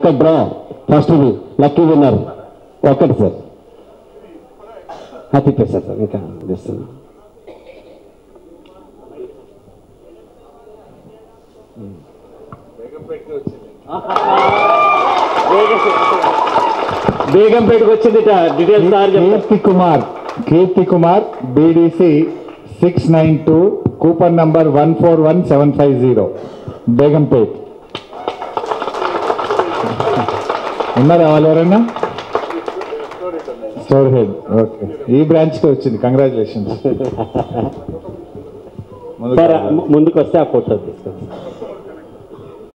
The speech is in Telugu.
డ్రా ఫస్ట్ లక్కీ విన్నర్ ఒక్కటి సార్ హ్యాపీ సార్ సార్ ఇంకా చేస్తున్నాను బేగంపేటకు వచ్చింది డీటెయిల్స్ సార్ చెప్తారు Keerthi Kumar Keerthi Kumar BDC six nine two coupon number one four one seven five zero Begumpet ఉన్నారా వాళ్ళు ఎవరన్నా స్టోర్ హెడ్ ఓకే ఈ బ్రాంచ్కి వచ్చింది కంగ్రాచులేషన్స్ సార్ ముందుకు వస్తే ఆ ఫోటో తీసుకోండి